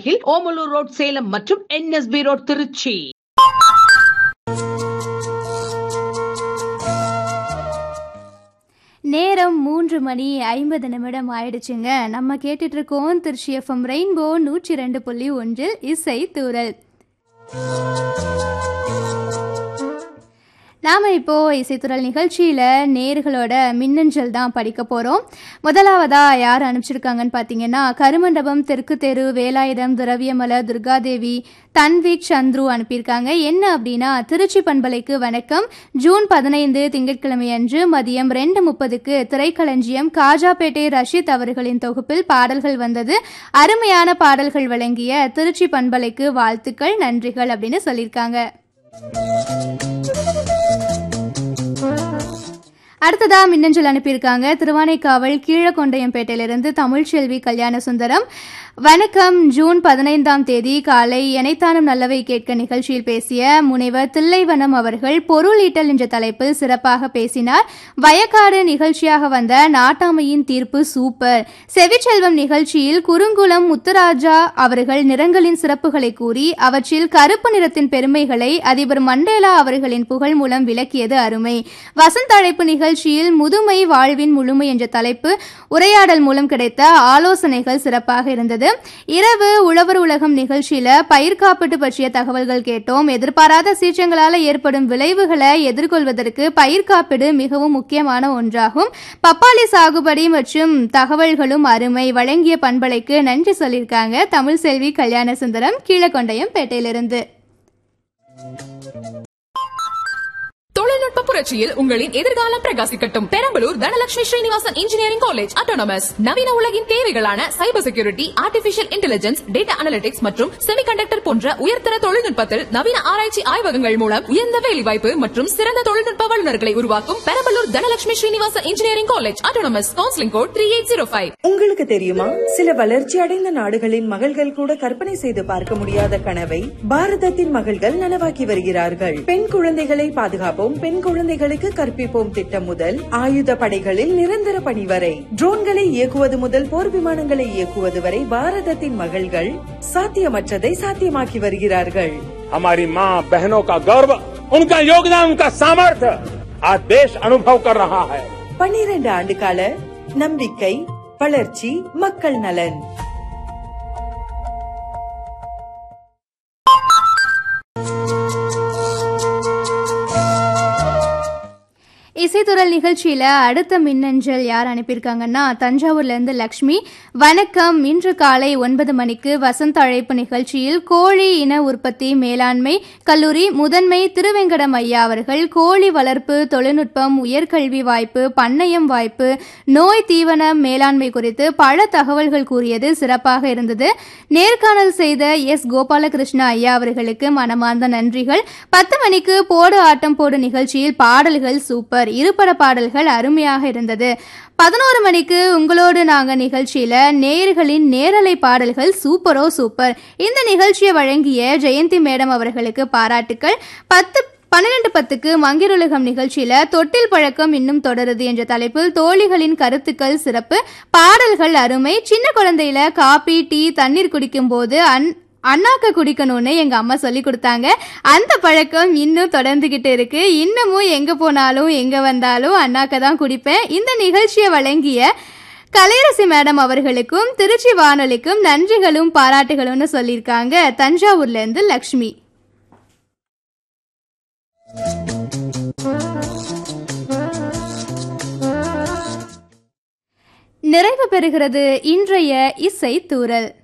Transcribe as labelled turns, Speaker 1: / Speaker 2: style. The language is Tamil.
Speaker 1: அருகில் ஓமலூர் ரோட் சேலம் மற்றும் என்எஸ்பி ரோட் திருச்சி
Speaker 2: நேரம் மூன்று மணி ஐம்பது நிமிடம் ஆயிடுச்சுங்க நம்ம கேட்டுட்டு இருக்கோம் திருச்சி எஃப்எம் ரெயின்போ நூற்றி ரெண்டு புள்ளி ஒன்றில் இசை தூரல் நாம் இப்போ இசைத்துறல் நிகழ்ச்சியில் நேர்களோட மின்னஞ்சல் தான் படிக்க போகிறோம் முதலாவதா யார் அனுப்பிச்சிருக்காங்கன்னு பார்த்தீங்கன்னா கருமண்டபம் தெற்கு தெரு வேலாயுதம் திரவியமல துர்காதேவி தன்விக் சந்துரு அனுப்பியிருக்காங்க என்ன அப்படின்னா திருச்சி பண்பலைக்கு வணக்கம் ஜூன் பதினைந்து திங்கட்கிழமை அன்று மதியம் ரெண்டு முப்பதுக்கு திரைக்களஞ்சியம் காஜாபேட்டை ரஷீத் அவர்களின் தொகுப்பில் பாடல்கள் வந்தது அருமையான பாடல்கள் வழங்கிய திருச்சி பண்பலைக்கு வாழ்த்துக்கள் நன்றிகள் அப்படின்னு சொல்லியிருக்காங்க அடுத்ததா மின்னஞ்சல் அனுப்பியிருக்காங்க திருவானைக்காவல் கீழக்கொண்டையம்பேட்டையிலிருந்து தமிழ்ச்செல்வி கல்யாண சுந்தரம் வணக்கம் ஜூன் பதினைந்தாம் தேதி காலை எனைத்தானும் நல்லவை கேட்க நிகழ்ச்சியில் பேசிய முனைவர் தில்லைவனம் அவர்கள் பொருள் ஈட்டல் என்ற தலைப்பில் சிறப்பாக பேசினார் வயக்காடு நிகழ்ச்சியாக வந்த நாட்டாமையின் தீர்ப்பு சூப்பர் செவிச்செல்வம் நிகழ்ச்சியில் குறுங்குளம் முத்துராஜா அவர்கள் நிறங்களின் சிறப்புகளை கூறி அவற்றில் கருப்பு நிறத்தின் பெருமைகளை அதிபர் மண்டேலா அவர்களின் புகழ் மூலம் விளக்கியது அருமை வசந்த அழைப்பு நிகழ்ச்சியில் முதுமை வாழ்வின் முழுமை என்ற தலைப்பு உரையாடல் மூலம் கிடைத்த ஆலோசனைகள் சிறப்பாக இருந்தது இரவு உழவர் உலகம் நிகழ்ச்சியில பயிர் காப்பீட்டு பற்றிய தகவல்கள் கேட்டோம் எதிர்பாராத சீற்றங்களால ஏற்படும் விளைவுகளை எதிர்கொள்வதற்கு பயிர் காப்பீடு மிகவும் முக்கியமான ஒன்றாகும் பப்பாளி சாகுபடி மற்றும் தகவல்களும் அருமை வழங்கிய பண்பலைக்கு நன்றி சொல்லியிருக்காங்க தமிழ் செல்வி கல்யாண சுந்தரம் கீழக்கொண்டையம் பேட்டையிலிருந்து
Speaker 3: தொழில்நுட்ப புரட்சியில் உங்களின் எதிர்காலம் பிரகாசிக்கட்டும் Perambalur Dhanalakshmi Srinivasan engineering college autonomous நவீன உலகின் தேவைகளான cyber security artificial intelligence data analytics மற்றும் செமிகண்டக்டர் போன்ற உயர்தர தொழில்நுட்பத்தில் நவீன ஆராய்ச்சி ஆய்வகங்கள் மூலம் உயர்ந்த வேலைவாய்ப்பு மற்றும் சிறந்த தொழில்நுட்ப வல்லுநர்களை உருவாக்கும் Perambalur Dhanalakshmi Srinivasan engineering college autonomous counselling code three eight zero five
Speaker 4: உங்களுக்கு தெரியுமா சில வளர்ச்சி அடைந்த நாடுகளின் மகள்கள் கூட கற்பனை செய்து பார்க்க முடியாத கனவை பாரதத்தின் மகள்கள் நனவாக்கி வருகிறார்கள் பெண் குழந்தைகளை பாதுகாப்போம் பெண் குழந்தைகளுக்கு கற்பிப்போம் திட்டம் முதல் ஆயுத படைகளில் நிரந்தர பணி வரை ட்ரோன்களை இயக்குவது முதல் போர் விமானங்களை இயக்குவது வரை பாரதத்தின் மகள்கள் சாத்தியமற்றதை சாத்தியமாக்கி வருகிறார்கள்
Speaker 5: हमारी माँ बहनों का गौरव उनका योगदान उनका सामर्थ्य आज देश अनुभव कर रहा है
Speaker 4: பன்னிரண்டு ஆண்டு கால நம்பிக்கை வளர்ச்சி மக்கள் நலன்
Speaker 2: இசைத்துறல் நிகழ்ச்சியில அடுத்த மின்னஞ்சல் யார் அனுப்பியிருக்காங்கன்னா தஞ்சாவூர்ல இருந்து லக்ஷ்மி வணக்கம் இன்று காலை ஒன்பது மணிக்கு வசந்த அழைப்பு நிகழ்ச்சியில் கோழி இன உற்பத்தி மேலாண்மை கல்லூரி முதன்மை திருவெங்கடம் ஐயா அவர்கள் கோழி வளர்ப்பு தொழில்நுட்பம் உயர்கல்வி வாய்ப்பு பண்ணையம் வாய்ப்பு நோய் தீவன மேலாண்மை குறித்து பல தகவல்கள் கூறியது சிறப்பாக இருந்தது நேர்காணல் செய்த எஸ் கோபாலகிருஷ்ண ஐயா அவர்களுக்கு மனமார்ந்த நன்றிகள் பத்து மணிக்கு போடு ஆட்டம் போடு நிகழ்ச்சியில் பாடல்கள் சூப்பர் இருபட பாடல்கள் அருமையாக இருந்தது பதினோரு மணிக்கு உங்களோடு நாங்க நிகழ்ச்சியில நேயர்களின் நேரலை பாடல்கள் சூப்பரோ சூப்பர் இந்த நிகழ்ச்சியை வழங்கிய ஜெயந்தி மேடம் அவர்களுக்கு பாராட்டுக்கள் பத்து பன்னிரண்டு பத்துக்கு மங்கிருலகம் நிகழ்ச்சியில தொட்டில் பழக்கம் இன்னும் தொடருது என்ற தலைப்பில் தோழிகளின் கருத்துக்கள் சிறப்பு பாடல்கள் அருமை சின்ன குழந்தையில காபி டீ தண்ணீர் குடிக்கும் போது அன் அண்ணாக்க குடிக்கணும்னு எங்க அம்மா சொல்லி கொடுத்தாங்க அந்த பழக்கம் இன்னும் தொடர்ந்துகிட்டு இருக்கு இன்னமும் எங்க போனாலும் எங்க வந்தாலும் அண்ணாக்க தான் குடிப்பேன் இந்த நிகழ்ச்சியை வழங்கிய கலையரசி மேடம் அவர்களுக்கும் திருச்சி வானொலிக்கும் நன்றிகளும் பாராட்டுகளும்னு சொல்லியிருக்காங்க தஞ்சாவூர்ல இருந்து லக்ஷ்மி நிறைவு பெறுகிறது இன்றைய இசை தூரல்